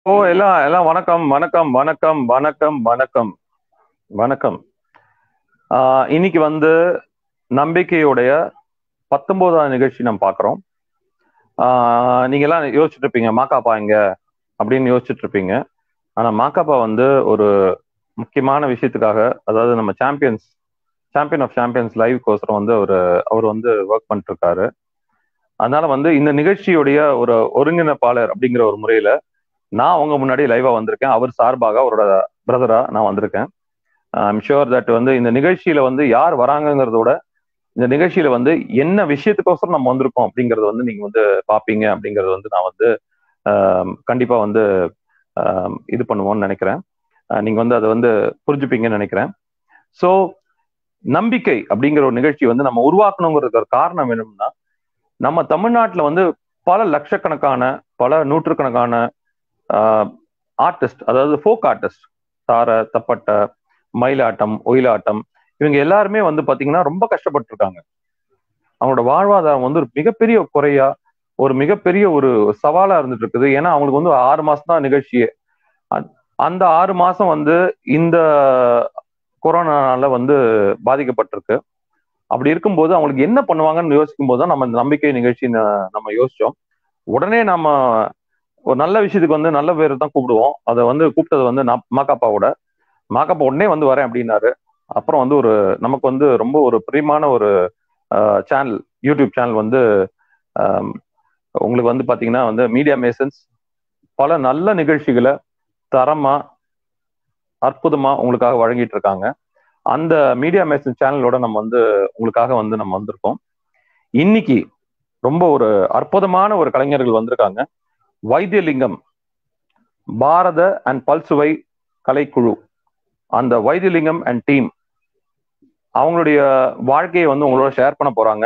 ஓ எல்லாம் எல்லாம் வணக்கம் வணக்கம் வணக்கம் வணக்கம் வணக்கம் வணக்கம் ஆஹ் இன்னைக்கு வந்து நம்பிக்கையுடைய பத்தொன்பதாம் நிகழ்ச்சி நம்ம பார்க்குறோம் நீங்க எல்லாம் யோசிச்சுட்டு இருப்பீங்க மாக்காப்பா எங்க அப்படின்னு யோசிச்சுட்டு இருப்பீங்க ஆனா மாக்காப்பா வந்து ஒரு முக்கியமான விஷயத்துக்காக அதாவது நம்ம champions champion of champions live கோசரம் வந்து ஒரு அவர் வந்து ஒர்க் பண்ணிட்டு இருக்காரு அதனால வந்து இந்த நிகழ்ச்சியுடைய ஒரு ஒருங்கிணைப்பாளர் அப்படிங்கிற ஒரு முறையில நான் உங்க முன்னாடி லைவா வந்திருக்கேன் அவர் சார்பாக அவரோட பிரதரா நான் வந்திருக்கேன் ஐம் ஷுர் தட் வந்து இந்த நிகழ்ச்சியில வந்து யார் வராங்கிறத விட இந்த நிகழ்ச்சியில வந்து என்ன விஷயத்துக்கோசரம் நம்ம வந்திருக்கோம் அப்படிங்கறது வந்து நீங்க வந்து பாப்பீங்க அப்படிங்கறது வந்து நான் வந்து கண்டிப்பா வந்து இது பண்ணுவோம்னு நினைக்கிறேன் நீங்க வந்து அதை வந்து புரிஞ்சுப்பீங்கன்னு நினைக்கிறேன் ஸோ நம்பிக்கை அப்படிங்கிற ஒரு நிகழ்ச்சி வந்து நம்ம உருவாக்கணுங்கிறதுக்கு ஒரு காரணம் என்னன்னா நம்ம தமிழ்நாட்டில் வந்து பல லட்சக்கணக்கான பல நூற்றுக்கணக்கான ஆர்டிஸ்ட் அதாவது ஃபோக் ஆர்டிஸ்ட் தார தப்பட்டை மயிலாட்டம் ஒயிலாட்டம் இவங்க எல்லாருமே வந்து பாத்தீங்கன்னா ரொம்ப கஷ்டப்பட்டு இருக்காங்க அவங்களோட வாழ்வாதாரம் வந்து ஒரு மிகப்பெரிய குறையா ஒரு மிகப்பெரிய ஒரு சவாலா இருந்துட்டு இருக்குது ஏன்னா அவங்களுக்கு வந்து ஆறு மாசம் தான் நிகழ்ச்சியே அந்த ஆறு மாசம் வந்து இந்த கொரோனால வந்து பாதிக்கப்பட்டிருக்கு அப்படி இருக்கும்போது அவங்களுக்கு என்ன பண்ணுவாங்கன்னு யோசிக்கும் போது தான் நம்ம இந்த நம்பிக்கை நிகழ்ச்சி நம்ம யோசிச்சோம் உடனே நம்ம ஒரு நல்ல விஷயத்துக்கு வந்து நல்ல பேர் தான் கூப்பிடுவோம் அதை வந்து கூப்பிட்டது வந்து மாக்காப்பாவோட மாக்காப்பா உடனே வந்து வரேன் அப்படின்னாரு அப்புறம் வந்து ஒரு நமக்கு வந்து ரொம்ப ஒரு பிரியமான ஒரு சேனல் யூடியூப் சேனல் வந்து உங்களுக்கு வந்து பாத்தீங்கன்னா வந்து மீடியா மேசன்ஸ் பல நல்ல நிகழ்ச்சிகளை தரமா அற்புதமா உங்களுக்காக வழங்கிட்டு இருக்காங்க அந்த மீடியா மேசன் சேனலோட நம்ம வந்து உங்களுக்காக வந்து நம்ம வந்திருக்கோம் இன்னைக்கு ரொம்ப ஒரு அற்புதமான ஒரு கலைஞர்கள் வந்திருக்காங்க வைத்தியலிங்கம் பாரத அண்ட் பல்சுவை கலைக்குழு அந்த வைத்தியலிங்கம் அண்ட் டீம் அவங்களுடைய வாழ்க்கையை வந்து உங்களோட ஷேர் பண்ண போறாங்க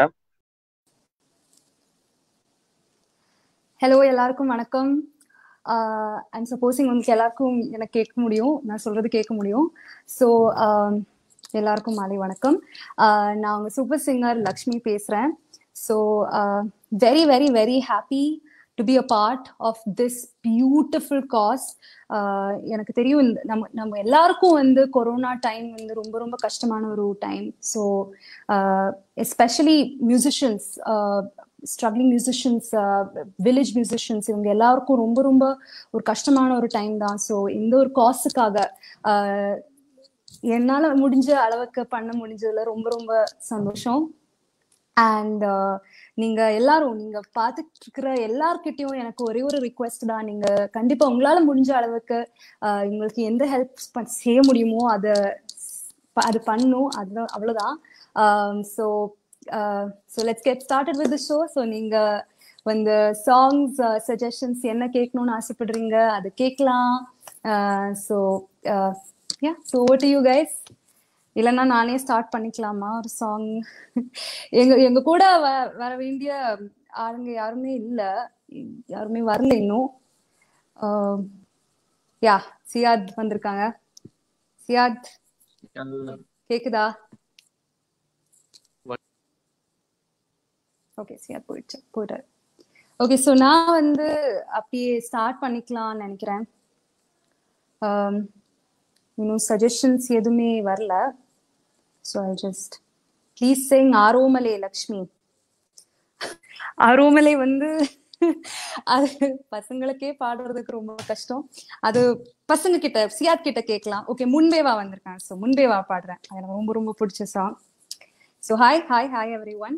ஹலோ எல்லாருக்கும் வணக்கம் அண்ட் சப்போஸிங் உங்களுக்கு எல்லாருக்கும் எனக்கு கேட்க முடியும் நான் சொல்றது கேட்க முடியும் ஸோ எல்லாருக்கும் மாலை வணக்கம் நான் உங்க சூப்பர் சிங்கர் லக்ஷ்மி பேசுறேன் so very very very happy to be a part of this beautiful cause எனக்கு தெரியும் இந்த நம்ம நம்ம எல்லாருக்கும் வந்து கொரோனா டைம் வந்து ரொம்ப ரொம்ப கஷ்டமான ஒரு time so especially musicians struggling musicians village musicians இவங்க எல்லாருக்கும் ரொம்ப ரொம்ப ஒரு கஷ்டமான ஒரு டைம் தான் ஸோ இந்த ஒரு காசுக்காக என்னால முடிஞ்ச அளவுக்கு பண்ண முடிஞ்சதுல ரொம்ப ரொம்ப சந்தோஷம் அண்ட் நீங்க எல்லாரும் நீங்க பார்த்துட்டு இருக்கிற எல்லார்கிட்டயும் எனக்கு ஒரே ஒரு ரிக்வெஸ்ட் தான் நீங்க கண்டிப்பா உங்களால முடிஞ்ச அளவுக்கு உங்களுக்கு எந்த ஹெல்ப் செய்ய முடியுமோ அதை அது பண்ணும் அது அவ்வளவுதான் so so let's get started with show so நீங்க வந்து சாங்ஸ் சஜஷன்ஸ் என்ன கேட்கணும்னு ஆசைப்படுறீங்க அது கேட்கலாம் so yeah so vote you guys இல்லைன்னா நானே ஸ்டார்ட் பண்ணிக்கலாமா ஒரு சாங் எங்க எங்க கூட வ வர வேண்டிய ஆளுங்க யாருமே இல்லை யாருமே வரல இன்னும் யா சியாத் வந்திருக்காங்க சியாத் கேக்குதா ஓகே சியாத் போயிடுச்சு போயிட்டாரு ஓகே ஸோ நான் வந்து அப்படியே ஸ்டார்ட் பண்ணிக்கலாம்னு நினைக்கிறேன் இன்னும் சஜஷன்ஸ் எதுவுமே வரல so I just please sing Aromale Lakshmi ஆரோமலை வந்து அது பசங்களுக்கே பாடுறதுக்கு ரொம்ப கஷ்டம் அது பசங்க கிட்ட சியாத் கிட்ட கேட்கலாம் ஓகே முன்பேவா வந்திருக்கேன் ஸோ முன்பேவா பாடுறேன் அது எனக்கு ரொம்ப ரொம்ப பிடிச்ச song so hi hi hi everyone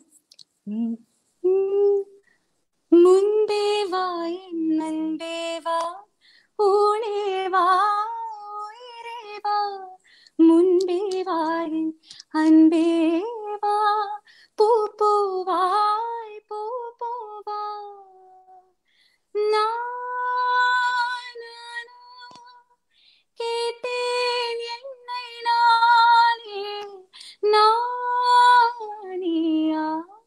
முன்பேவா என் நன்பேவா ஊனேவா உயிரேவா முன்பேவாயின் அன்பேவா பூ பூவாய் பூ பூவா கேட்டேன் என்னை நானே நானியா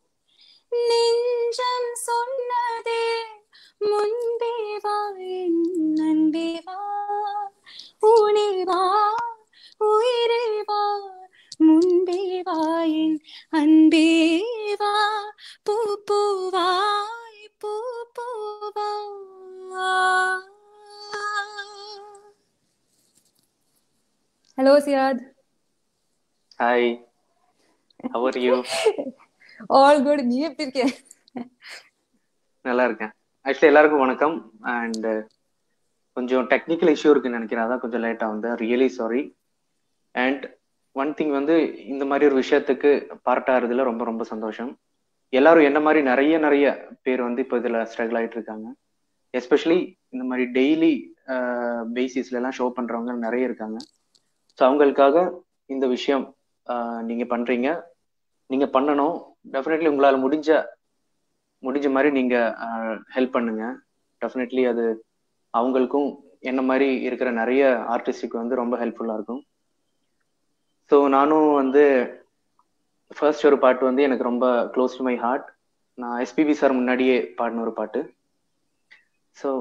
நெஞ்சம் சொன்னதே முன்பேவா என் அன்பேவா உனேவா உயிரேவா முன்பேவா என் அன்பேவா hello Siyad hi how are you all good நீ எப்படி இருக்க நல்லா இருக்கேன் ஆக்சுவலி எல்லாருக்கும் வணக்கம் அண்ட் கொஞ்சம் டெக்னிக்கல் இஷ்யூ இருக்குன்னு நினைக்கிறேன் அதான் கொஞ்சம் லேட்டாக வந்தேன் really sorry and one thing வந்து இந்த மாதிரி ஒரு விஷயத்துக்கு பார்ட் ஆகிறதுல ரொம்ப ரொம்ப சந்தோஷம் எல்லாரும் என்ன மாதிரி நிறைய நிறைய பேர் வந்து இப்போ இதில் ஸ்ட்ரகிள் ஆகிட்டு இருக்காங்க எஸ்பெஷலி இந்த மாதிரி டெய்லி பேசிஸ்ல எல்லாம் ஷோ பண்றவங்க நிறைய இருக்காங்க ஸோ அவங்களுக்காக இந்த விஷயம் ஆஹ் நீங்க பண்றீங்க நீங்க பண்ணணும் டெஃபினெட்லி உங்களால முடிஞ்ச முடிஞ்ச மாதிரி நீங்க ஹெல்ப் பண்ணுங்க டெஃபினெட்லி அது அவங்களுக்கும் என்ன மாதிரி இருக்கிற நிறைய ஆர்டிஸ்டுக்கு வந்து ரொம்ப ஹெல்ப்ஃபுல்லா இருக்கும் ஸோ நானும் வந்து ஃபர்ஸ்ட் ஒரு பாட்டு வந்து எனக்கு ரொம்ப க்ளோஸ் டு மை ஹார்ட் நான் எஸ்பிபி சார் முன்னாடியே பாடின ஒரு பாட்டு ஸோ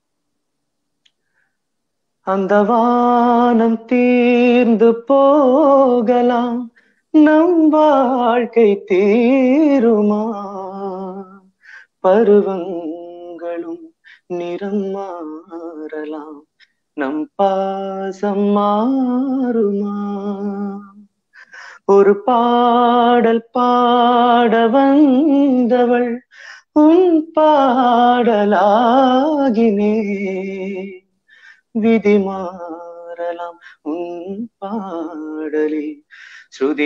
அந்த வானம் தீர்ந்து போகலாம் நம் வாழ்க்கை தீருமா பருவங்களும் நிறம் மாறலாம் நம் பாசம் மாறுமா ஒரு பாடல் பாட வந்தவள் உன் பாடலாகினே விதி மாறலாம் உன் பாடலில் ஸ்ருதி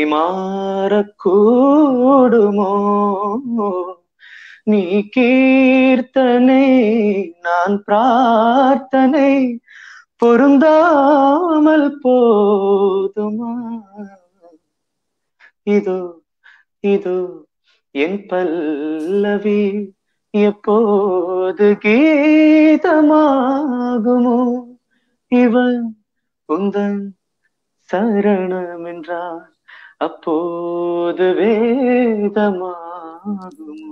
மாறக்கூடுமோ நீ கீர்த்தனை நான் பிரார்த்தனை பொருந்தாமல் போதுமா இதோ இதோ என் பல்லவி எப்போது கீதமாகுமோ இவன் உந்தன் சரணம் என்றார் அப்போது வேதமாகுமோ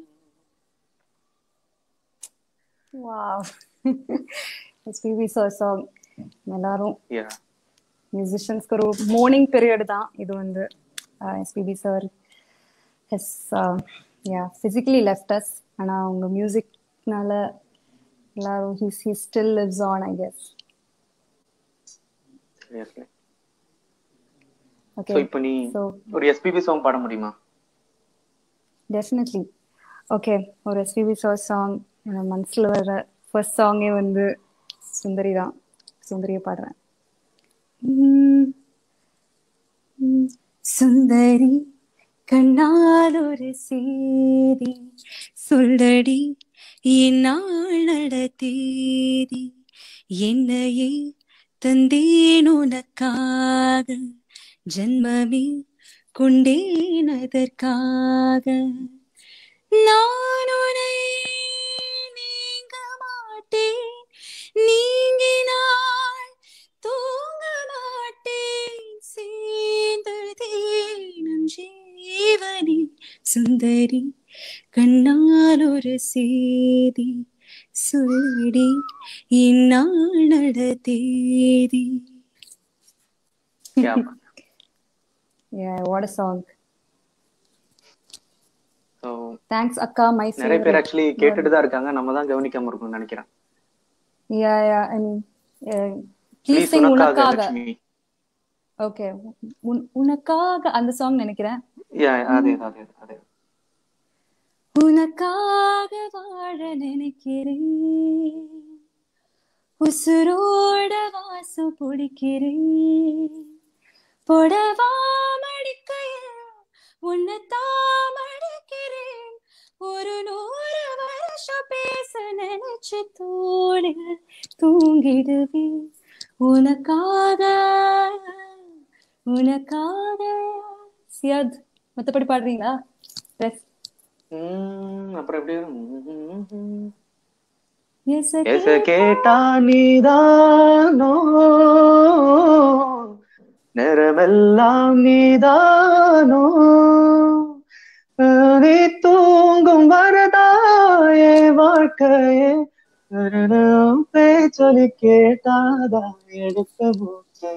வாவ் எஸ்பிபி சார் சாங் எல்லாரும் யா மியூசிஷியன்ஸ்க்கு ஒரு மார்னிங் பீரியட் தான் இது வந்து SPB sir he's yeah physically left us ஆனால் அவங்க மியூசிக்னால எல்லாரும் he's he still lives on I guess seriously okay so இப்போ நீ ஸோ ஒரு எஸ்பிபி சாங் பாட முடியுமா டெஃபினெட்லி ஓகே ஒரு எஸ்பிபி சார் சாங் என் மனசில் வர ஃபர்ஸ்ட் சாங்கே வந்து சுந்தரி தான் சுந்தரியை பாடுறேன் உம், உம், சுந்தரி கண்ணால் ஒரு சேதி சொல்லடி என்னால் நடத்தேதி என்னையே தந்தேன் உனக்காக ஜன்மமே கொண்டேன் அதற்காக நான் உன்னை நீங்க மாட்டேன் நீங்கினால் தூங்க மாட்டேன் சேர்ந்ததே நம் ஜீவனி சுந்தரி கண்ணால் ஒரு சேதி சொல்லடி இந்நாள் நடத்தேதி yeah Yeah, what a song. So Thanks, Akka, my நிறைய பேர் favorite. ஆக்சுவலி கேட்டுட்டு தான் இருக்காங்க நம்ம தான் கவனிக்காம இருக்கோம்னு நினைக்கிறேன் Yeah, yeah, I mean, uh, please please sing உனக்காக உனக்காக. லட்சுமி Okay, உன்- உனக்காக அந்த சாங் நினைக்கிறேன் யா அதே அதே அதே உனக்காக வாழ நினைக்கிறேன் உசுரோட வாசம் பிடிக்கிறேன் புடவா மடிக்கையில் உன்னை தாமடிக்கிறேன் ஒரு நூறு வருஷம் பேச நினைச்சு தோடு தூங்கிடுவேன் உனக்காக உனக்காக சியாத் மத்தபடி பாடுறீங்களா Yes. உம், அப்புறம் எப்படி உம், Yes, எச கேட்டா நீதானோ நிறமெல்லாம் நீதானோ நீ தூங்கும் வரதாயே வாழ்க்கையே மரணம் பேச்சொலி கேட்டாதா எடுத்த மூச்சை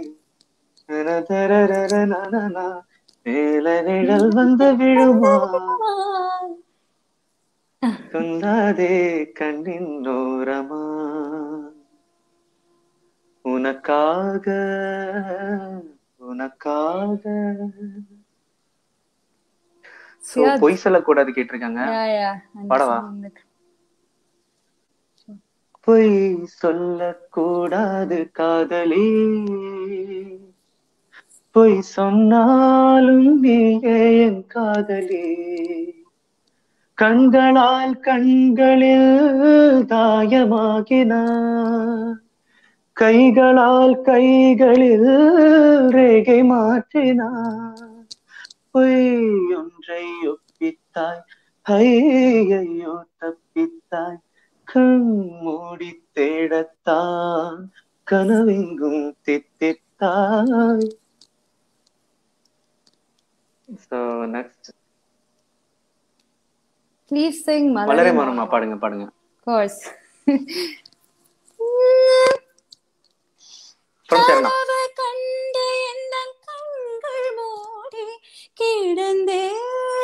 நனதரரரனனனா, மேல நிழல் வந்து விழுமா சொல்லாதே கண்ணின் ஓரமா உன உனக்காக உனக்காக So, Siad. பொய் சொல்லக்கூடாது கேட்டிருக்காங்க Yeah, yeah. அந்த பாடவா? song இருக்கு. பொய் சொல்லக்கூடாது காதலி பொய் சொன்னாலும் நீயே என் காதலி கண்களால் கண்களில் தாயமாகினார் கைகளால் கைகளில் ரேகை மாற்றினார் பொய் ஒன்றை ஒப்பித்தாய் ஐயையோ தப்பித்தாய் கண் மூடி தேடத்தான் கனவெங்கும் தித்தித்தாய் So next Please sing மலரே மலரே மனமா பாடுங்க பாடுங்க Of course. From Sharna. கனவு கண்டு எந்தன் கண்கள் மூடி கிடந்தேன்.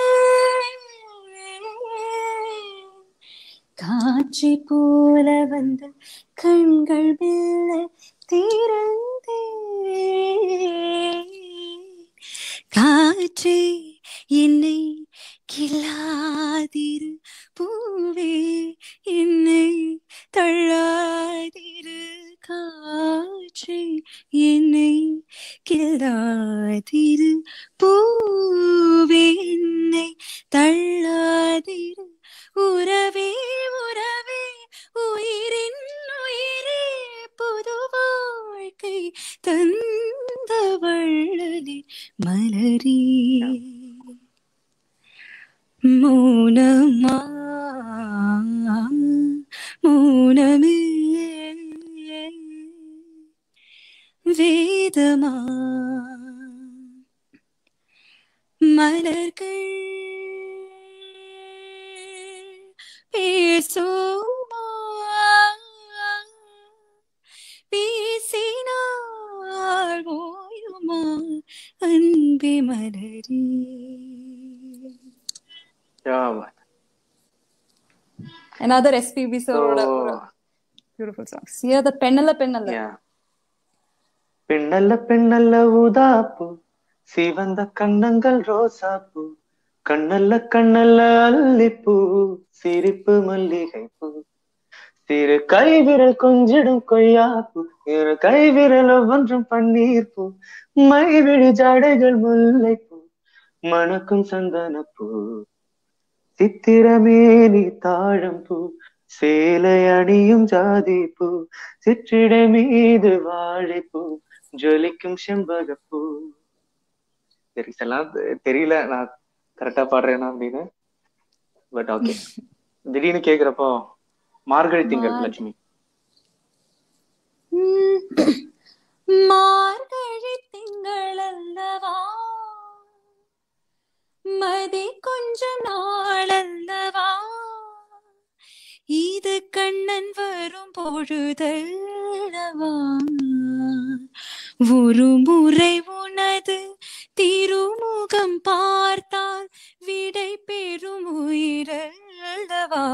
காட்சி போல வந்த கண்கள் மெல்ல திறந்தேன் காற்றே என்னை கில்லாதிரு பூவே என்னை தள்ளாதிரு காற்றே என்னை கில்லாதிரு பூவே என்னை தள்ளாதிரு உறவே உறவே உயிரின் உயிரே புது வாழ்க்கை தந்த வள்ளலே மலரே மௌனமா மௌனமே வேதமா மலர்கள் பேசுமா பேசினாள் ஓயுமா அன்பே மலரே Yeah, man. another SPB sir So, beautiful songs yeah the பெண்ணல்ல பெண்ணல்ல yeah. பெண்ணல்ல பெண்ணல்ல ஊதாப்பூ சிவந்த கண்ணங்கள் ரோசாப்பூ கண்ணல்ல கண்ணல்ல அல்லிப்பூ சிரிப்பு மல்லிகைப்பூ சிறு கைவிரல் கொஞ்சிடும் கொய்யாப்பூ இரு கைவிரல் ஒவ்வொன்றும் பன்னீர்ப்பூ மைவிழி ஜாடைகள் முல்லைப்பூ மணக்கும் சந்தனப்பூ சித்திரமேனி தாழம்பூ சேலை அணியும் ஜாதி பூ சிற்றிடை மீது வாழைப்பூ ஜொலிக்கும் செம்பகப்பூ லிரிக்ஸ் எல்லாம் தெ- தெரியல நான் கரெக்டா பாடுறேனா அப்படின்னு பட் ஓகே திடீர்னு கேக்குறப்போ மார்கழி திங்கள் மார்- லட்சுமி உம், மார்கழி திங்கள் அல்லவா மதி கொஞ்சம் நாள் அல்லவா இது கண்ணன் வரும் பொழுதல்லவா ஒரு முறை உனது திருமுகம் பார்த்தால் விடை பெறும் உயிரல்லவா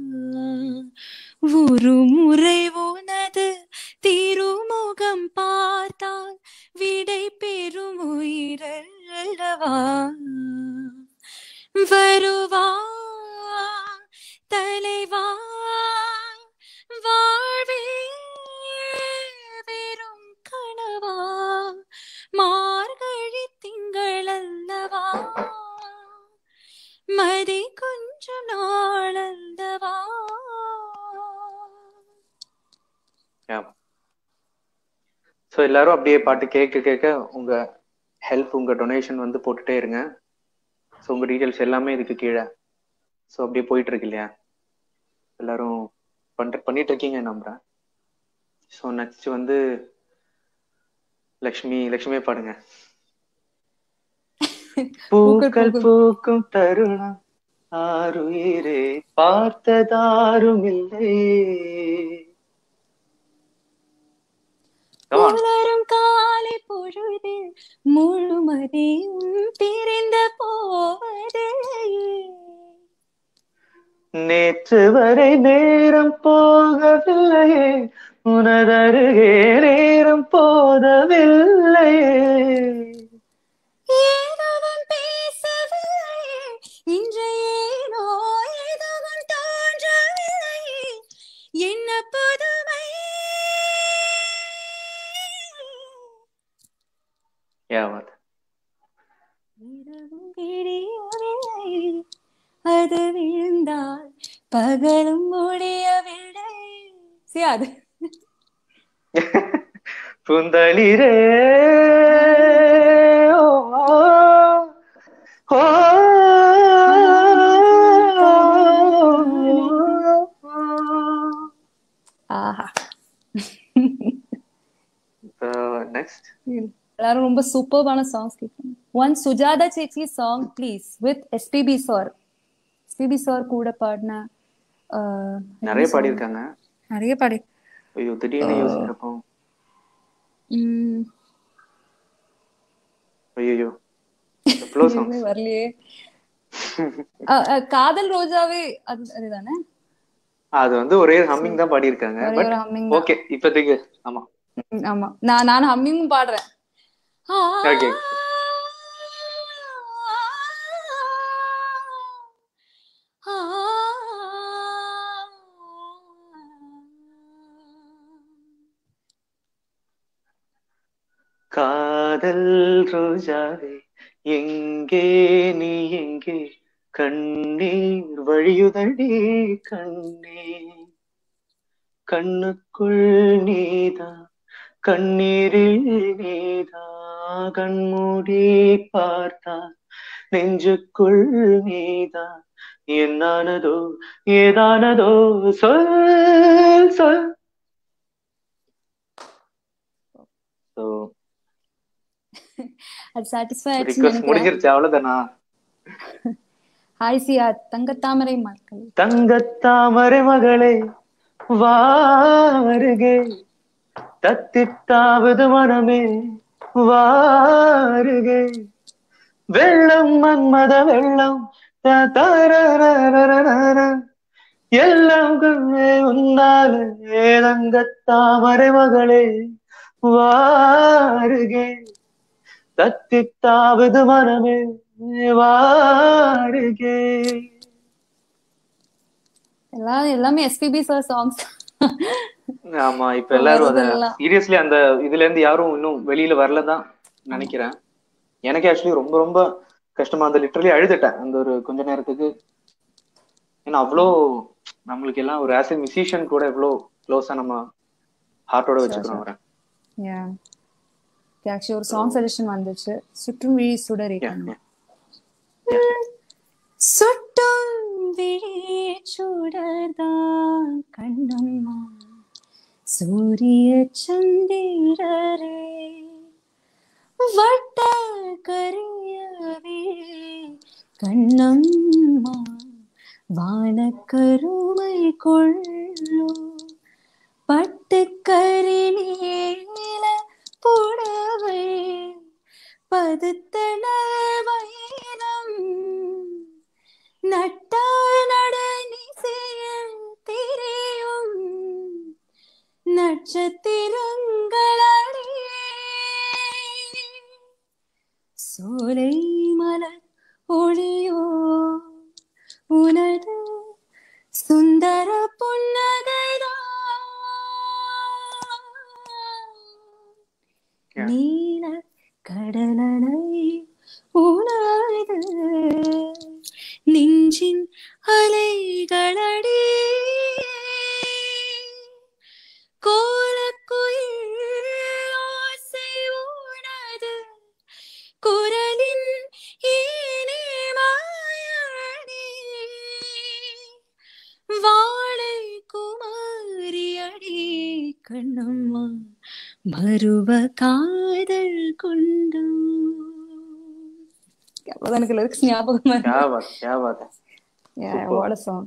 ஒரு முறை உனது திருமுகம் பார்த்தால் விடை பெறும் உயிரல்லவா வருவா தலைவா வாழ்வே வெறும் கனவா மார்கழி திங்கள் அல்லவா மதி கொஞ்சம் நாள் அல்லவா ஸோ எல்லாரும் அப்படியே பாட்டு கேட்க கேட்க உங்க ஹெல்ப் உங்க டொனேஷன் வந்து போட்டுட்டே இருங்க ஸோ உங்க டீட்டெயில்ஸ் எல்லாமே இதுக்கு கீழே ஸோ அப்படியே போயிட்டு இருக்கு இல்லையா எல்லாரும் பண்ற பண்ணிட்டு இருக்கீங்க நம்புறேன் ஸோ நெக்ஸ்ட் வந்து லக்ஷ்மி லக்ஷ்மியே பாடுங்க பூக்கள் பூக்கும் தருணம் ஆறுயிரே பார்த்ததாரும் இல்லை Come on. புலரும் காலை பொழுதில் முழுமதியும் பிரிந்து போவது நேற்று வரை நேரம் போகவில்லையே உனதருகே நேரம் போதவில்லையே ஏதோவன் பேசவில்லையே இன்று ஏனோ ஏதோவன் தோன்றவில்லையே என்ன புதுமை யாவது இரவும் விடியவில்லை அது விழுந்தால் பகலும் முடியவில்லை சரி அது புந்தளிரே ஓ, ஓ, ஆஹா நெக்ஸ்ட் எல்லாரும் ரொம்ப சூப்பர்பான சாங்ஸ் கேட்கணும் ஒன் சுஜாதா சேச்சி song please with SPB sir SPB sir கூட பாடின ஆஹ், நிறைய பாடியிருக்காங்க நிறைய பாடி ஐயோ திடீர்னு யோசிக்கிறப்போ உம் ஐயோ எவ்வளோ சாங்ஸ் எதுவுமே வரலையே அஹ், அஹ், காதல் ரோஜாவே அது அதுதானே அது வந்து ஒரே ஹம்மிங் தான் பாடியிருக்காங்க ஒரே பட் ஒரு humming தான். ஓகே இப்போதைக்கு ஆமா ம், ஆமா நான் நான் ஹம்மிங்கும் பாடுறேன் Okay. காதல் ரோஜாவே எங்கே நீ எங்கே கண்ணீர் வழியுதடி கண்ணீர் கண்ணுக்குள் நீதான் கண்ணீரில் நீதான் கண்மூடி பார்த்தால் நெஞ்சுக்குள் நீதான் என்னானதோ ஏதானதோ சொல் சொல் So, அது சாட்டிஸ்ஃபை request ஆயிடுச்சு முடிஞ்சிருச்சு அவ்வளவுதானா ஹாய் சியா தங்கத்தாமரை மக்கள் தங்கத்தாமரை மகளே வாருகே தத்தித்தாவது மனமே வாருகே வெள்ளம் மன்மத வெள்ளம் த- தரரரரரர. எல்லாம் கண்ணே உன்னாலே தங்கத்தாமரை மகளே வாருகே தத்தித்தாவது மனமே வாருகே எல்லாம் எல்லாமே எஸ்பிபி சார் சாங்ஸ் ஆமா இப்ப எல்லாரும் அத வருதெல்லாம். சீரியஸ்லி அந்த இதுல இருந்து யாரும் இன்னும் வெளியில வரலதான் நினைக்கிறேன் எனக்கு ஆக்சுவலி ரொம்ப ரொம்ப கஷ்டமா அந்த லிட்டரலி அழுதுட்டேன் அந்த ஒரு கொஞ்ச நேரத்துக்கு ஏன்னா அவ்வளோ நம்மளுக்கு எல்லாம் ஒரு ஆஸ் மியூசிஷியன் கூட எவ்வளோ க்ளோஸா நம்ம ஹார்ட்டோட வச்சுக்கிறோம் அவரை யா ஆக்சுவலி ஒரு சாங் சஜஷன் வந்துச்சு சுற்றும் விழி சுடரி Yeah, yeah. சுட்டும் விழி சுடர்தான் கண்ணம்மா சூரிய சந்திரரே வட்ட கரியவே கண்ணம்மா வானக்கருமை கொள்ளும் பட்டுக்கரி நீல புடவை பதுத்தன வைரம் நட்டால் நடனிசையில் திரியும் நட்சத்திரங்களே சோலை மலர் ஒளியோ உனது சுந்தர புன்னகைதான் Yeah. நீல கடலலை உணர்ந்து நெஞ்சின் அலைகளடி கோலக்குயில் ஓசை உனது குரலின் இனிமையடி வாழை குமாரியடி கண்ணம்மா மறுவ காதல் கொண்டு அவ்வளவுதான் எனக்கு லிரிக்ஸ் ஞாபகம் क्या बात क्या बात है வாட சாங்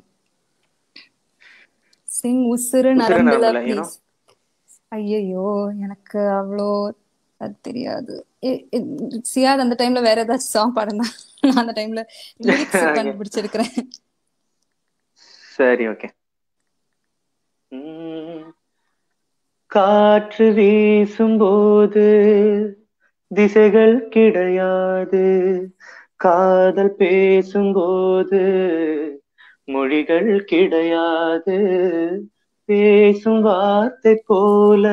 சிங் உசுறு உசுரு நரம்புல நரம்புல, you know? ப்ளீஸ் ஐயையோ எனக்கு அவ்வளோ அது தெரியாது எ- எ- சியாத் அந்த டைம்ல வேற ஏதாச்சும் சாங் பாடுனா நான் அந்த டைம்ல லிரிக்ஸ் Okay. கண்டுபிடிச்சிருக்கிறேன் சரி ஓகே காற்று வீசும்போது திசைகள் கிடையாது காதல் பேசும்போது மொழிகள் கிடையாது பேசும் வார்த்தை போல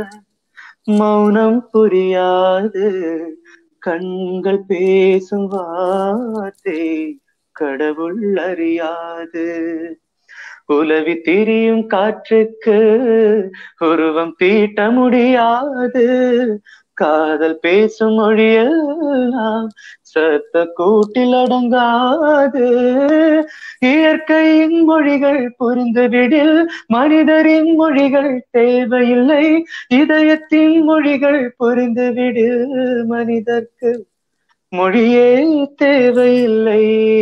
மௌனம் புரியாது கண்கள் பேசும் வார்த்தை கடவுள் அறியாது உலவி திரியும் காற்றுக்கு உருவம் தீட்ட முடியாது காதல் பேசும் மொழியெல்லாம் சத்த கூட்டில் அடங்காது இயற்கையின் மொழிகள் புரிந்துவிடில் மனிதரின் மொழிகள் தேவையில்லை இதயத்தின் மொழிகள் புரிந்துவிடில் மனிதர்க்கு மொழியே தேவையில்லை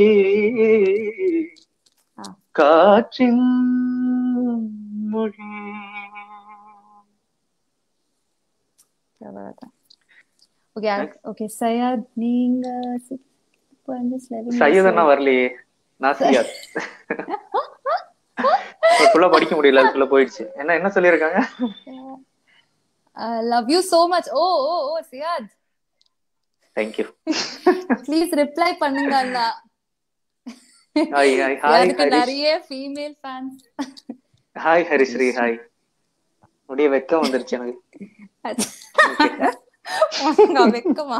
ஆ. காற்றின் மொழி ஓகே ஓகே சையத் நீங்க சையதனா வரலையே நான் சையத் ஃபுல்லா படிக்க முடியல அதுக்குள்ள போயிடுச்சு என்ன என்ன சொல்லியிருக்காங்க love you so much oh oh oh Siyad thank you please reply பண்ணுங்க அண்ணா ஹாய் ஹாய் ஹாய் அதுக்கு ஹரிஷ் நிறைய female fans hi Harisree hi முடிய வெக்கம் வந்துருச்சு எனக்கு வெக்கமா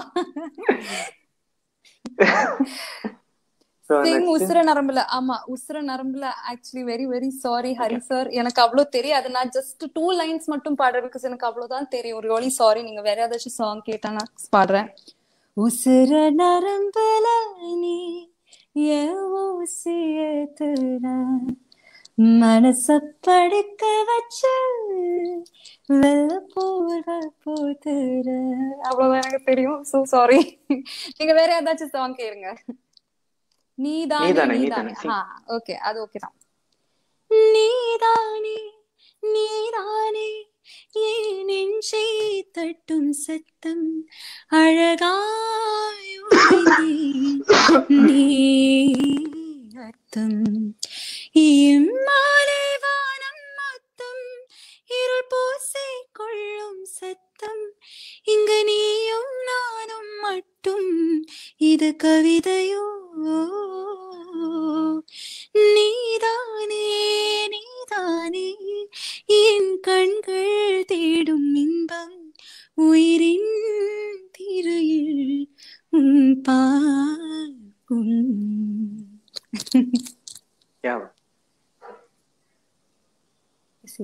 So, சிங் next. உசுர நரம்புல ஆமா உசுர நரம்புல actually very very sorry Hari sir எனக்கு அவ்வளவு தெரியாது நான் ஜஸ்ட் டூ லைன்ஸ் மட்டும் பாடுறேன் பிகாஸ் எனக்கு அவ்வளவுதான் தெரியும் ரியலி சாரி நீங்க வேற ஏதாச்சும் சாங் கேட்டா நான் பாடுறேன் உசுர நரம்புல நீ என் ஊசியத்துல மனச படுக்க வச்ச வெள்ள போர்வ போத்துற அவ்வளவுதான் எனக்கு தெரியும் சோ சாரி நீங்க வேற ஏதாச்சும் சாங் கேளுங்க நீதானே நீதானே, நீதானே நீதானே, sing. ஆ ஓகே அது ஓகே தான் நீதானே நீதானே என் நெஞ்சை தட்டும் சத்தம் அழகாய் உலகே நீ அர்த்தம் இம்மாலை வானம் மொத்தம் இருள் பூசை கொள்ளும் சத்தம் இங்கு நீயும் நானும் மட்டும் இது கவிதையோ நீதானே நீதானே என் கண்கள் தேடும் இன்பம் உயிரின் திரையில் உன் பார்க்கும் Yeah. So,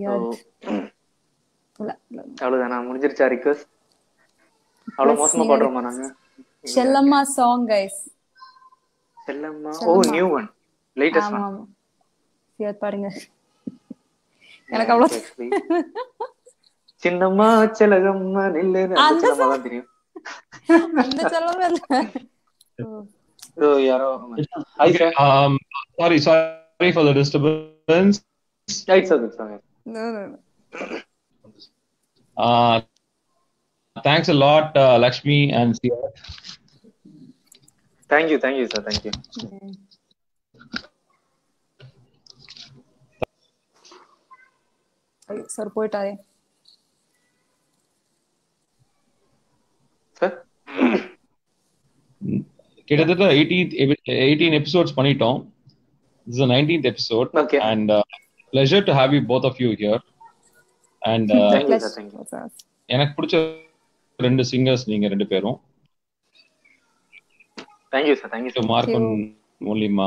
அவ்வளவுதானா முடிஞ்சிருச்சா ரிக்வஸ்ட் அவ்வளவு மோசமா பாடுறோமா நாங்க Chellamma song guys Chellamma oh Chellamma. New one latest ஆமா ஒன் ஆமா சியாத் பாடுங்க எனக்கு அவ்வளவு சின்னம்மா செலகம்மா நில்லுன்னு அந்த அந்த செல்லம்மா தான் தெரியும் அந்த செல்லமே இல்ல ஓ. ஓ யாரோ hi sir Um, sorry, sorry for the disturbance. Right sir sir No, no, no. Uh, thanks a lot, uh, Lakshmi and Sia. Thank you thank you sir thank you ஐயோ, சார் போயிட்டாரே சார் கிட்டத்தட்ட எயிட்டீன் எயிட்டீன் எபிசோட்ஸ் பண்ணிட்டோம் this is the 19th episode okay and uh, pleasure to have you both of you here and uh, thank you sir thank you எனக்கு பிடிச்ச ரெண்டு singers நீங்க ரெண்டு பேரும் தேங்க்யூ சார் தேங்க்யூ சார் மார்க்கன் மூலியமா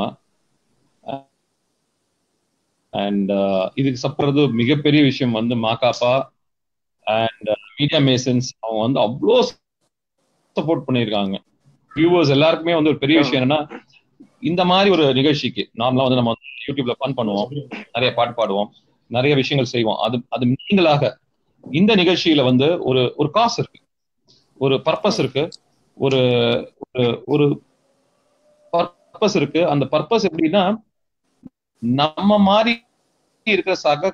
அண்ட் இதுக்கு சப்படுறது மிகப்பெரிய விஷயம் வந்து மாகாப்பா அண்ட் மீடியா மேசன்ஸ் அவங்க வந்து அவ்வளோ சப்போர்ட் பண்ணியிருக்காங்க வியூவர்ஸ் எல்லாருக்குமே வந்து ஒரு பெரிய விஷயம் என்னன்னா இந்த மாதிரி ஒரு நிகழ்ச்சிக்கு நார்மலா வந்து நம்ம வந்து யூடியூப்ல ஃபன் பண்ணுவோம் நிறைய பாட்டு பாடுவோம் நிறைய விஷயங்கள் செய்வோம் அது அது நீங்களாக இந்த நிகழ்ச்சியில வந்து ஒரு ஒரு காசு இருக்கு ஒரு பர்பஸ் இருக்கு ஒரு ஒரு- ஒரு பர்பஸ் இருக்கு அந்த பர்பஸ் எப்படின்னா நம்ம மாதிரி இருக்கிற சக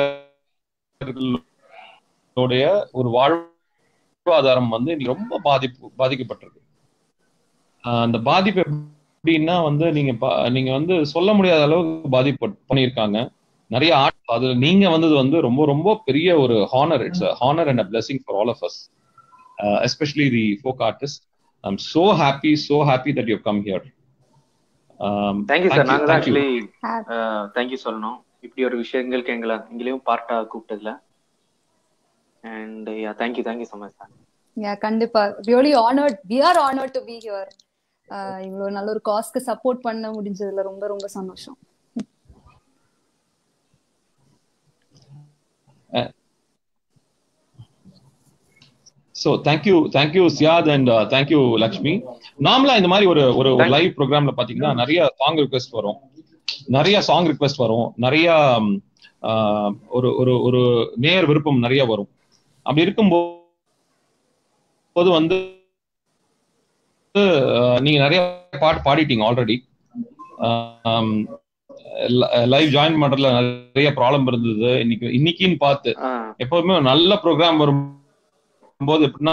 கலைஞர்களுடைய ஒரு வாழ்வாதாரம் வந்து இன்னைக்கு ரொம்ப பாதிப்பு பாதிக்கப்பட்டிருக்கு ஆஹ் அந்த பாதிப்பு எப்படின்னா வந்து நீங்க பா- நீங்க வந்து சொல்ல முடியாத அளவுக்கு பாதிப்பு பண்ணியிருக்காங்க நிறைய ஆர்ட் அதுல நீங்க வந்தது வந்து ரொம்ப ரொம்ப பெரிய ஒரு honour it's honour and a blessing for all of us especially the folk artist I am so happy so happy that you come here thank you sir நாங்க தான் ஆக்சுவலி Happy. தேங்க்யூ சொல்லணும் இப்படி ஒரு விஷயங்களுக்கு எங்களை எங்களையும் பார்ட்டா கூப்பிட்டதுல and yeah thank you thank you so much sir yeah கண்டிப்பா really honoured we are honoured to be here இவ்வளவு நல்ல ஒரு காஸ்க்கு சப்போர்ட் பண்ண முடிஞ்சதுல ரொம்ப ரொம்ப சந்தோஷம் ஸோ தேங்க்யூ தேங்க்யூ சியாத் அண்ட் தேங்க்யூ லக்ஷ்மி நார்மலா இந்த மாதிரி ஒரு ஒரு Thank you. லைவ் ப்ரோக்ராம்ல பாத்தீங்கன்னா நிறைய சாங் ரிக்வெஸ்ட் வரும் நிறைய சாங் ரிக்வெஸ்ட் வரும் நிறைய ம், ஆஹ், ஒரு ஒரு ஒரு நேர் விருப்பம் நிறைய வரும் அப்படி இருக்கும்போது வந்து ஆஹ், நீங்க நிறைய பாட்டு பாடிட்டீங்க ஆல்ரெடி லைவ் ஜாயின் பண்றதுல நிறைய ப்ராப்ளம் இருந்தது இன்னைக்கு இன்னைக்குன்னு பார்த்து எப்போதுமே ஒரு நல்ல ப்ரோக்ராம் வரும்போது எப்படின்னா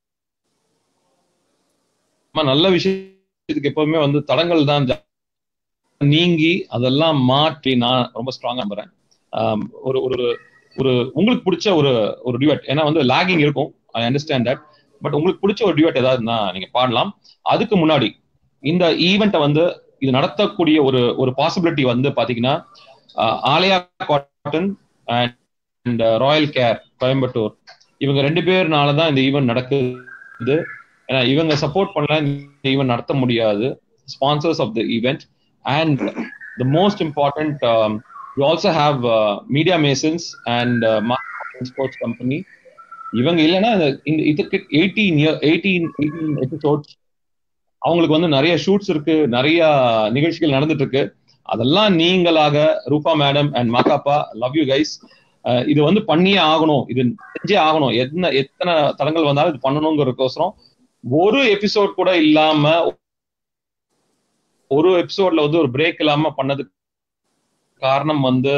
நம்ம நல்ல விஷயத்துக்கு எப்பவுமே வந்து தடங்கள் தான் ஜா- நீங்கி அதெல்லாம் மாற்றி நான் ரொம்ப ஸ்ட்ராங்கா நம்புறேன் ஆம், ஒரு ஒரு ஒரு உங்களுக்கு பிடிச்ச ஒரு ஒரு டியூட் ஏன்னா வந்து லாகிங் இருக்கும் ஐ அண்டர்ஸ்டாண்ட் தட் பட் உங்களுக்கு பிடிச்ச ஒரு டியூட் ஏதாவதுன்னா நீங்க பாடலாம் அதுக்கு முன்னாடி இந்த ஈவெண்ட்டை வந்து இது நடத்தக்கூடிய ஒரு ஒரு பாசிபிலிட்டி வந்து பாத்தீங்கன்னா ஆஹ், Alaya cotton and Royal Care Coimbatore இவங்க ரெண்டு பேர்னால தான் இந்த ஈவெண்ட் நடக்குது ஏன்னா இவங்க சப்போர்ட் பண்ணல இந்த ஈவெண்ட் நடத்த முடியாது sponsors of the event and the most important you also have Media Masons and sports company இவங்க இல்லைன்னா இந்த- இந்த இதுக்கு eighteen year eighteen eighteen episodes அவங்களுக்கு வந்து நிறைய ஷூட்ஸ் இருக்கு நிறைய நிகழ்ச்சிகள் நடந்துட்டு இருக்கு அதெல்லாம் நீங்களாக ரூபா மேடம் அண்ட் மாக்காப்பா லவ் யூ கைஸ் இது வந்து பண்ணியே ஆகணும் இது செஞ்சே ஆகணும் எத்தனை எத்தனை தடங்கள் வந்தாலும் இது பண்ணணுங்கிறதுக்கோசரம் ஒரு எபிசோட் கூட இல்லாம ஒரு எபிசோட்ல வந்து ஒரு பிரேக் இல்லாம பண்ணதுக்கு காரணம் வந்து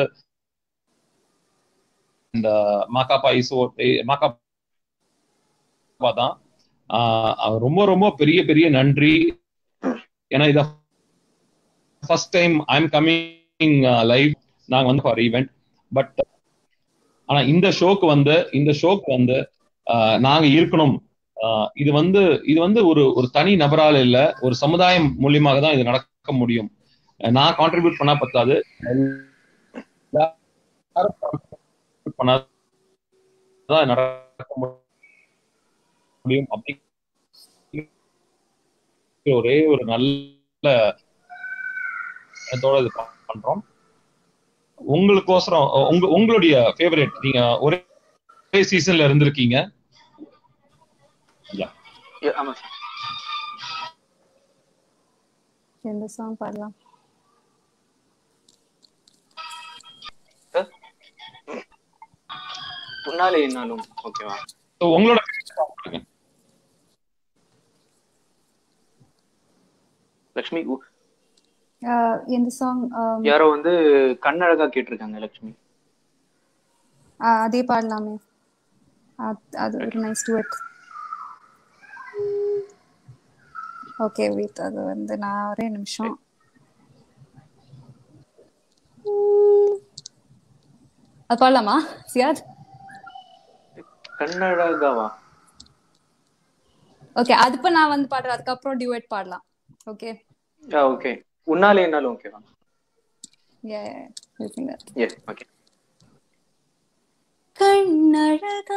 இந்த மாக்காப்பா இசோ மாக்காப்பா தான் ஆஹ் அவர் ரொம்ப ரொம்ப பெரிய பெரிய நன்றி ஏன்னா இத first time I am coming live நாங்க வந்து ஃபார் ஈவெண்ட் பட் ஆனா இந்த ஷோக்கு வந்து இந்த ஷோக்கு வந்து ஆஹ் நாங்க இருக்கணும் ஆஹ் இது வந்து இது வந்து ஒரு ஒரு தனி நபரால் இல்ல ஒரு சமுதாயம் மூலியமாக தான் இது நடக்க முடியும் நான் கான்ட்ரிபியூட் பண்ணா பத்தாது எல்லாரும் contribute பண்ணாதான் நடக்க முடியும் அப்படி ஒரே ஒரு நல்ல எண்ணத்தோட இது பண்றோம் உங்களுக்கோசரம் உங்க உங்களுடைய ஃபேவரட் நீங்க ஒரே சீசன்ல இருந்திருக்கீங்க ஆமா சார் எந்த சாங் பாடலாம் முன்னாலே என்னாலும் ஓகேவா So, உங்களோட favorite song சொல்லுங்க. லக்ஷ்மி உ- ஆஹ் எந்த சாங் யாரோ வந்து கண்ணழகா கேட்டிருக்காங்க லக்ஷ்மி அதே பாடலாமே அது- அது ஒரு நைஸ் டுவெட் ஓகே வெயிட் அது வந்து நான் ஒரே நிமிஷம் அது பாடலாமா சியாத் கண்ணழகாவா ஓகே அது இப்ப நான் வந்து பாடுறேன் அதுக்கப்புறம் டியூட் பாடலாம் ஓகே ஆ ஓகே உன்னாலே என்னாலும் ஓகேவா ஏ எஸ் ஓகே கண்ணழகா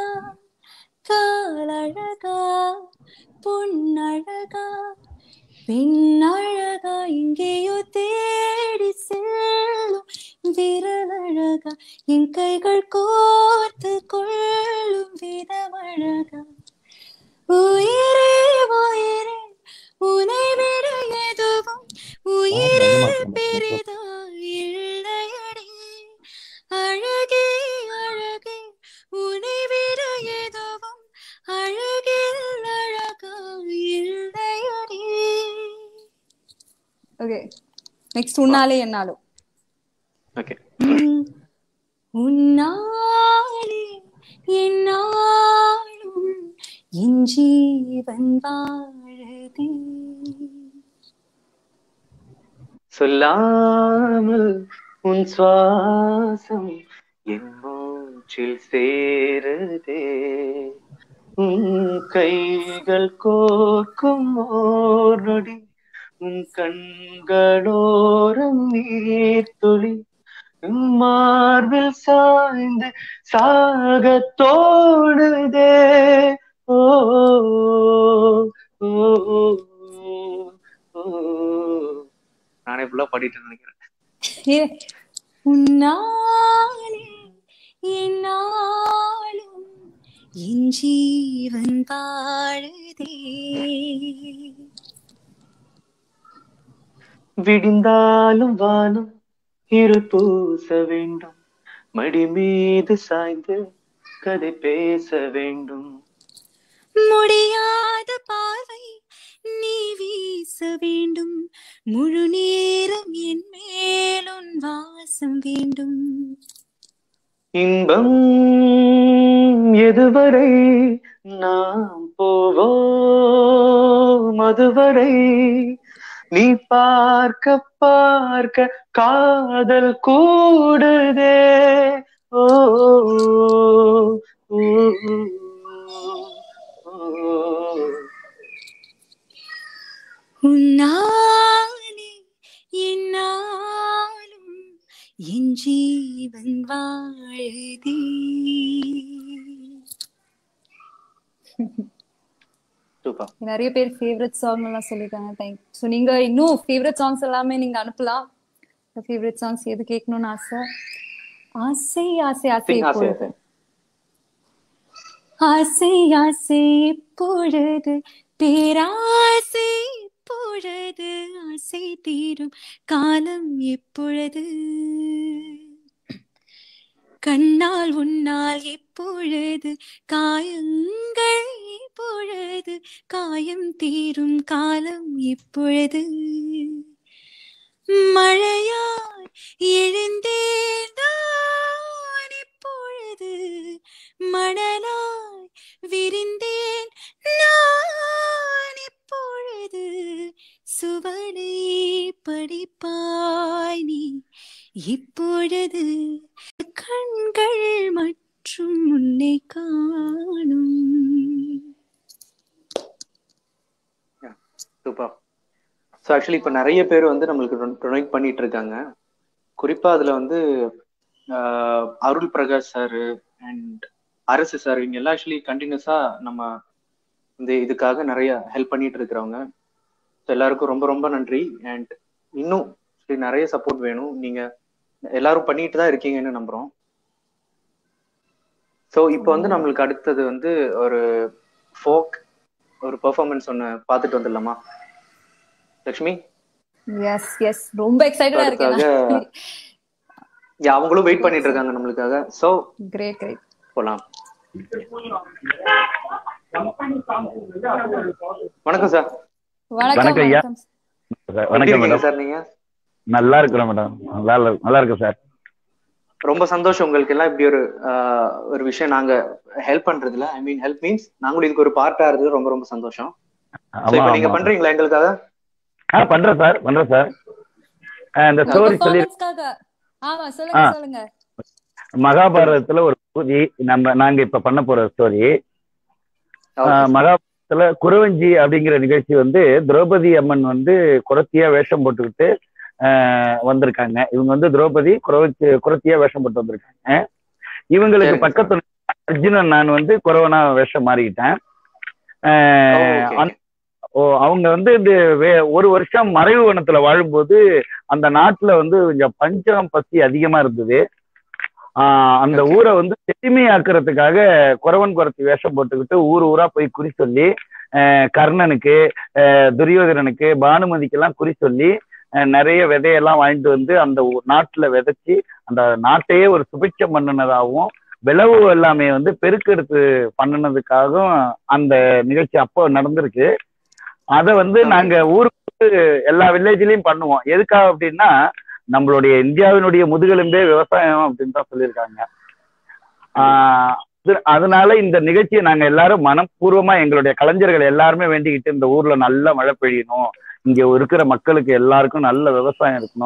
காலழகா பொன்னழகா பெண்ணழகா எங்கேயோ தேடி செல்லும் விரலழகா என் கைகள் கோர்த்து கொள்ளும் விதமழகா உயிரே உயிரே உனை விட எதுவும் உயிரே பெரிதா இல்லையடி அழகே அழகே உனை விட எதுவும் அழகில் அழகா இல்லையடி ஓகே நெக்ஸ்ட் உன்னாலே என்னாலும் ஓகே உன்னாலே என்னாலும் என் ஜீவன் வாழதே சொல்லாமல் உன் சுவாசம் என் மூச்சில் சேருதே உன் கைகள் கோர்க்கும் ஓர் நொடி உன் கண்களோரம் நீர்த்துளி உன் மார்பில் சாய்ந்து சாக தோணுதே ஓ ஓ, ஓ, ஓ. நானே ஃபுல்லா பாடிட்டு நினைக்கிறேன் ஏ, உன்னாலே என்னாலும் என் ஜீவன் வாழுதே விடிந்தாலும் வானம் இருள் பூச வேண்டும் மடி மீது சாய்ந்து கதை பேச வேண்டும் முடியாத பார்வை நீ வீச வேண்டும் முழு நேரம் என் மேலுன் வாசம் வேண்டும் இன்பம் எதுவரை நாம் போவோம் அதுவரை நீ பார்க்க பார்க்க காதல் கூடுதே ஓ ஓ, ஓ, ஓ. உன்னாலே என்னாலும் என் ஜீவன் வாழுதே சூப்பர் நிறைய பேர் ஃபேவரட் சாங் எல்லாம் சொல்லிருக்காங்க தேங்க் ஸோ நீங்க இன்னும் ஃபேவரட் சாங்ஸ் எல்லாமே நீங்க அனுப்பலாம் ஃபேவரட் சாங்ஸ் எது கேட்கணும்னு ஆசை ஆசை ஆசை ஆசை Sing ஆசை, இப்பொழுது ஆசை ஆசை இப்பொழுது பேராசை இப்பொழுது ஆசை தீரும் காலம் எப்பொழுது கண்ணால் உன்னால் எப்பொழுது காயங்கள் எப்பொழுது காயம் தீரும் காலம் எப்பொழுது மழையாய் எழுந்தேன் நான் இப்பொழுது மணலாய் விரிந்தேன் நான் இப்பொழுது சுவடை படிப்பாய் நீ இப்பொழுது கண்கள் மற்றும் உன்னை காணும் சூப்பர் ஸோ ஆக்சுவலி இப்போ நிறைய பேர் வந்து நம்மளுக்கு டொனேட் பண்ணிட்டு இருக்காங்க குறிப்பா அதுல வந்து ஆஹ், Arul Prakash sir and Arasu sir இவங்க எல்லாம் ஆக்சுவலி கண்டினியூஸா நம்ம இந்த இதுக்காக நிறைய ஹெல்ப் பண்ணிட்டு இருக்கிறவங்க ஸோ எல்லாருக்கும் ரொம்ப ரொம்ப நன்றி அண்ட் இன்னும் actually நிறைய சப்போர்ட் வேணும் நீங்க எல்லாரும் பண்ணிட்டு தான் இருக்கீங்கன்னு நம்புறோம் ஸோ இப்போ வந்து நம்மளுக்கு அடுத்தது வந்து ஒரு ஃபோக் ஒரு பெர்ஃபார்மன்ஸ் ஒன்று பார்த்துட்டு வந்துடலாமா லக்ஷ்மி எஸ் எஸ் ரொம்ப எக்ஸைட்டடா இருக்கேன் அதுக்காக yeah, அவங்களும் வெயிட் பண்ணிட்டு இருக்காங்க நம்மளுக்காக ஸோ கிரேட் கிரேட் போலாம் வணக்கம் சார் வணக்கம் வணக்கம் ஐயா. வணக்கம் சார், வணக்கம் மேடம் சார் நீங்க நல்லா இருக்கிறோம் மேடம் நல்லா இல்ல- நல்லா இருக்கு சார் ரொம்ப சந்தோஷம் உங்களுக்கு எல்லாம் இப்படி ஒரு ஆஹ், ஒரு விஷயம் நாங்க ஹெல்ப் பண்றதுல ஐ மீன் ஹெல்ப் மீன்ஸ் நாங்களும் இதுக்கு ஒரு பார்ட்டா இருந்தது ரொம்ப ரொம்ப சந்தோஷம் So, ஆமா இப்போ நீங்க ஆமா பண்றீங்களா எங்களுக்காக ஆ பண்றேன் சார் பண்றேன் சார் ஆ, இந்த ஸ்டோரி சொல்லி பெர்ஃபார்மன்ஸ்க்காக ஆமா சொல்லுங்க ஆ. சொல்லுங்க மகாபாரதத்துல ஒரு பகுதி நம்ம நாங்க இப்ப பண்ண போற ஸ்டோரி Okay. மகாபாரதத்துல குறவஞ்சி அப்படிங்கிற நிகழ்ச்சி வந்து திரௌபதி அம்மன் வந்து குரத்தியா வேஷம் போட்டுக்கிட்டு ஆ, வந்திருக்காங்க இவங்க வந்து திரௌபதி குறவச்சி குரத்தியா வேஷம் போட்டு வந்திருக்காங்க இவங்களுக்கு சரிங்க பக்கத்துல அர்ஜுனன் நான் வந்து குறவனா வேஷம் மாறிக்கிட்டேன் ஆ, Oh, okay. அந்த- ஓ அவங்க வந்து இந்த வே- ஒரு வருஷம் மறைவு வனத்துல வாழும்போது அந்த நாட்டுல வந்து கொஞ்சம் பஞ்சம் பசி அதிகமா இருந்தது ஆஹ் அந்த Okay. ஊரை வந்து செழுமையாக்குறதுக்காக குறவன் குறத்தி வேஷம் போட்டுக்கிட்டு ஊர் ஊரா போய் குறி சொல்லி ஆஹ் கர்ணனுக்கு ஆஹ் துரியோதனனுக்கு பானுமதிக்கெல்லாம் குறி சொல்லி ஆஹ் நிறைய விதையெல்லாம் வாங்கிட்டு வந்து அந்த ஊ- நாட்டுல விதைச்சு அந்த நாட்டையே ஒரு சுபிட்சம் பண்ணினதாகவும் விளவு எல்லாமே வந்து பெருக்கெடுத்து பண்ணினதுக்காகவும் அந்த நிகழ்ச்சி அப்போ நடந்திருக்கு அதை வந்து Okay. நாங்க ஊருக்கு எல்லா வில்லேஜ்லயும் பண்ணுவோம் எதுக்காக அப்படின்னா நம்மளுடைய இந்தியாவினுடைய முதுகெலும்பே விவசாயம் அப்படின்னு தான் சொல்லியிருக்காங்க ஆஹ் அது- அதனால இந்த நிகழ்ச்சியை நாங்க எல்லாரும் மனப்பூர்வமா எங்களுடைய கலைஞர்கள் எல்லாருமே வேண்டிக்கிட்டு இந்த ஊர்ல நல்ல மழை பெய்யணும் இங்க இருக்கிற மக்களுக்கு எல்லாருக்கும் நல்ல விவசாயம் இருக்கணும்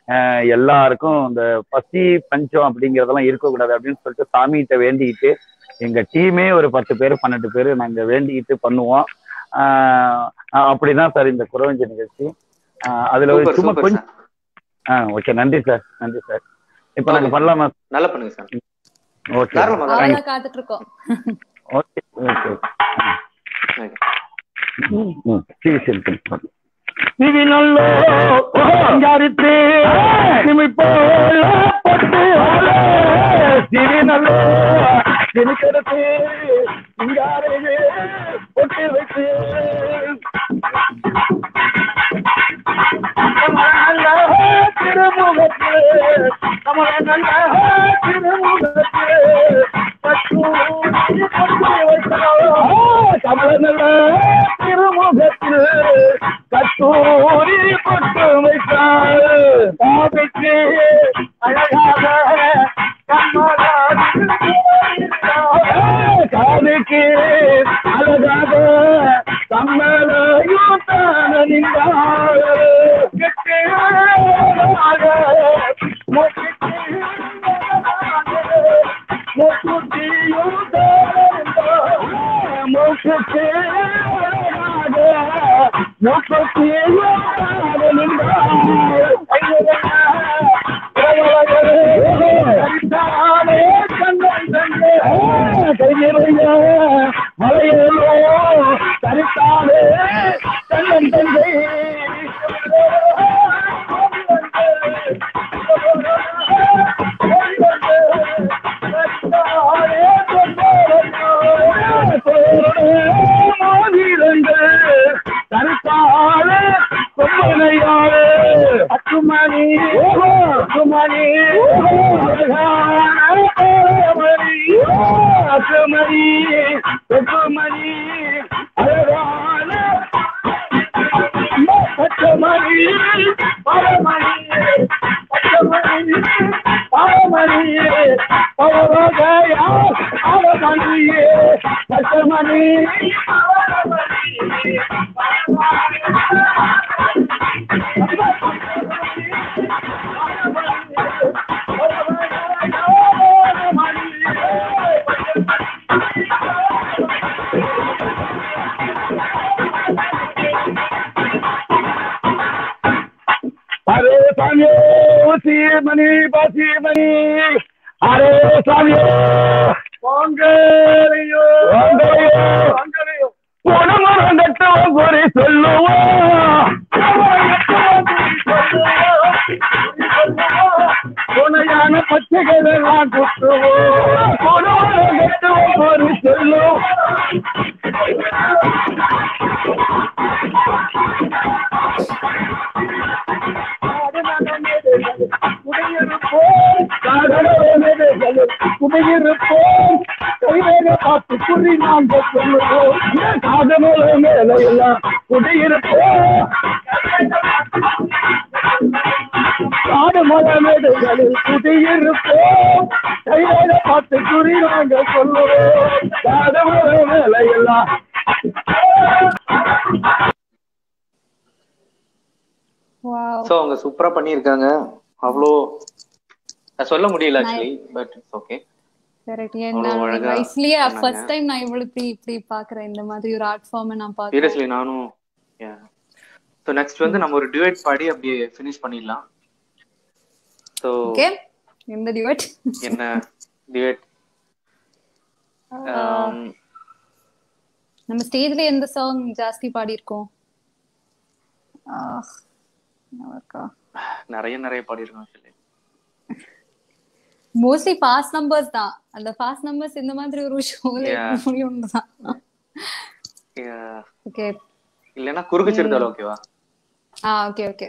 அஹ் எல்லாருக்கும் இந்த பசி பஞ்சம் அப்படிங்கறதெல்லாம் இருக்கக்கூடாது அப்படின்னு சொல்லிட்டு சாமிகிட்ட வேண்டிக்கிட்டு எங்க டீமே ஒரு பத்து பேர் பன்னெண்டு பேர் நாங்க வேண்டிக்கிட்டு பண்ணுவோம் ஆஹ் ஆஹ் அப்படிதான் சார் இந்த குறவஞ்சி நிகழ்ச்சி ஆஹ் அதுல ஒரு சூப்பர் சும்மா சூப்பர் கொஞ்சம் சார் ஆ ஓகே நன்றி சார் நன்றி சார் இப்போ நாங்க Okay. பண்ணலாமா நல்லா பண்ணுங்க சார் ஓகே தாராளமா தாராளமா. அவ்வளவுதான் காத்துட்டு இருக்கோம் ஓகே ஓகே Okay. ம் சரி சரி சரி இது நல்லோ அஞ்சாரித்து சிமி போல பட்டு சிறு நல்லோ சிறுக்கிறது சிங்காரே பொட்டு வைத்து திருமுகத்தில் நம்மள நல்ல திருமுகத்தில் பட்டு கமல நல்ல திருமுகத்தில் கத்தூரி பொட்டு வைத்தாள் பாதைக்கு அழகாக காதுக்கு அழகாக கம்மலையும் தான நின்றாள் மலையோ தரித்தாலே தன்னன் தந்தை கருத்தாலே கொம்பனையாலே அத்துமணி அத்துமணி அத்துமணி அத்துமணி அழகான பச்சமணி பரமணி பச்சமணி பரமணி பரவகையா அவமணியே பச்சமணி அரே சாமியோ சீமணி பசிமணி அரே சாமியோ பொங்கலையோ பொங்கலையோ உணமரம் கட்டவும் குறி சொல்லுவோம் துணையான பச்சைகள் எல்லாம் குத்துவோம் உணமரம் கட்டவும் குறி சொல்லுவோம் குடியிருப்போம் கைவேக பார்த்து குறி நாங்கள் சொல்லுவோம் காதமல மேல எல்லாம் குடியிருப்போம் காடு மலை மேடுகளில் குடியிருப்போம் கைவேக பார்த்து குறி நாங்கள் சொல்லுவோம் காதமல மேல எல்லாம் வாவ் சோ அவங்க சூப்பரா பண்ணியிருக்காங்க அவ்வளோ நான் சொல்ல முடியல actually but it's okay correct அவ்வளவு நான் அழகா லைஃப்லயே பண்ணாங்க. ஃபர்ஸ்ட் டைம் நான் இவ்வளவு இப்படி இப்படி பாக்குறேன் இந்த மாதிரி ஒரு ஆர்ட் ஃபார்ம் நான் பாக்குறேன் சீரியஸ்லி நானும் ஸோ நெக்ஸ்ட் வந்து நம்ம ஒரு டியூட் பாடி அப்படியே ஃபினிஷ் பண்ணிடலாம் ஸோ ஓகே இந்த டியூட் என்ன டியூட் நம்ம ஸ்டேஜ்ல எந்த சாங் ஜாஸ்தி பாடி இருக்கோம் இருக்கா நிறைய நிறைய பாடியிருக்கோம் ஆக்சுவலி மோஸ்ட்லி ஃபாஸ்ட் நம்பர்ஸ் தான் அந்த ஃபாஸ்ட் நம்பர்ஸ் இந்த மாதிரி ஒரு ஷோல Yeah. முடியும் தான் ஓகே இல்லைன்னா குறுக்கு சிறுத்தாலும் ஓகேவா ஆ ஓகே ஓகே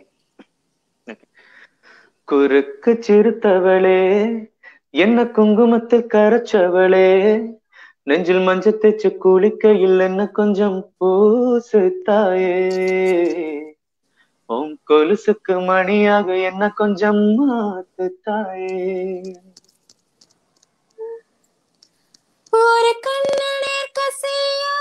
குறுக்கு சிறுத்தவளே என்ன குங்குமத்தில் கரைச்சவளே நெஞ்சில் மஞ்சள் தேச்சு குளிக்க இல்லைன்னு கொஞ்சம் பூசு தாயே உன் கொலுசுக்கு மணியாக என்ன கொஞ்சம் மாத்து தாயே ஒரு கண்ணனேர் கசியா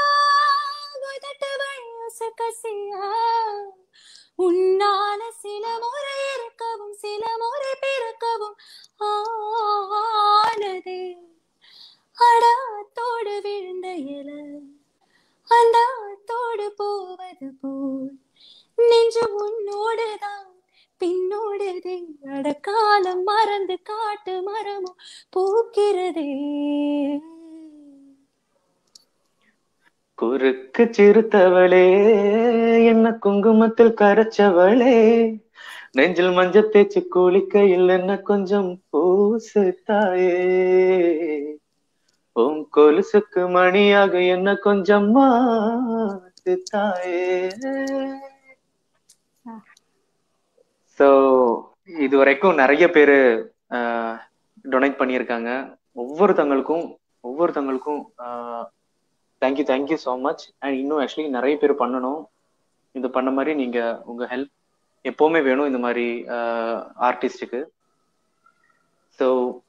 உதட்டவள் கசியா உன்னால சில முறை இருக்கவும் சில முறை பிறக்கவும் ஆனதே அடாத்தோடு விழுந்த இல அந்த ஆத்தோடு போவது போல் நெஞ்சு உன்னோடுதான் பின்னோடுதே அடக்காலம் மறந்து காட்டு மரமும் பூக்கிறதே குறுக்கு சிறுத்தவளே என்ன குங்குமத்தில் கரைச்சவளே நெஞ்சில் மஞ்ச தேய்ச்சி குளிக்கையில் என்ன கொஞ்சம் பூசு தாயே உன் கொலுசுக்கு மணியாக என்ன கொஞ்சம் மாத்து தாயே சோ இது வரைக்கும் நிறைய பேரு டொனேட் பண்ணியிருக்காங்க ஒவ்வொருத்தங்களுக்கும் ஒவ்வொருத்தங்களுக்கும் thank you thank you so much and இன்னும் ஆக்சுவலி நிறைய பேர் பண்ணணும் இது பண்ண மாதிரி நீங்க உங்க ஹெல்ப் எப்பவுமே வேணும் இந்த மாதிரி ஆர்டிஸ்டுக்கு ஸோ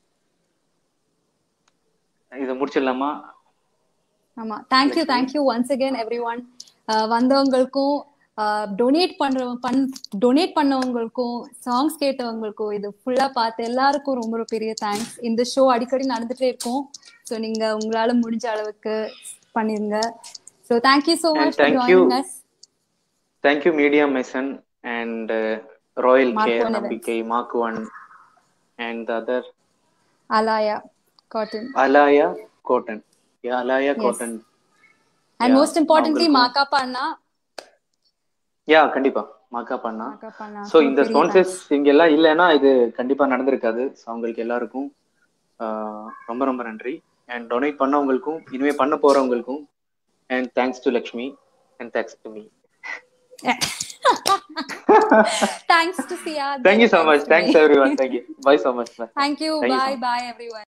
இதை முடிச்சிடலாமா ஆமா thank you thank you once again everyone வந்தவங்களுக்கும் டொனேட் பண்ற பண் டொனேட் பண்ணவங்களுக்கும் சாங்ஸ் கேட்டவங்களுக்கும் இது ஃபுல்லா பார்த்து எல்லாருக்கும் ரொம்ப ரொம்ப பெரிய தேங்க்ஸ் இந்த ஷோ அடிக்கடி நடந்துட்டே இருக்கும் ஸோ நீங்க உங்களால முடிஞ்ச அளவுக்கு பண்ணிருங்க so thank you so And much thank for you. Joining us thank you Media Mason and Royal Mark care One நம்பிக்கை Mark one and other Alaya cotton Alaya cotton Alaya Yes. Cotton and Yeah, most importantly அவங்களுக்கும். மாக்காப்பா அண்ணா yeah கண்டிப்பா மாக்கா பண்ணா மாக்காப்பா அண்ணா so இந்த ஸ்பான்சர்ஸ் இங்க எல்லாம் இல்லைன்னா இது கண்டிப்பா நடந்திருக்காது ஸோ அவங்களுக்கு எல்லாருக்கும் ஆஹ், ரொம்ப ரொம்ப நன்றி அண்ட் டொனேட் பண்ணவங்களுக்கும் இனிமே பண்ண போறவங்களுக்கும் and thanks to Lakshmi and thanks to me thanks to Sia thank you so much thanks everyone thank you bye so much thank you Thank you so bye much. Bye every one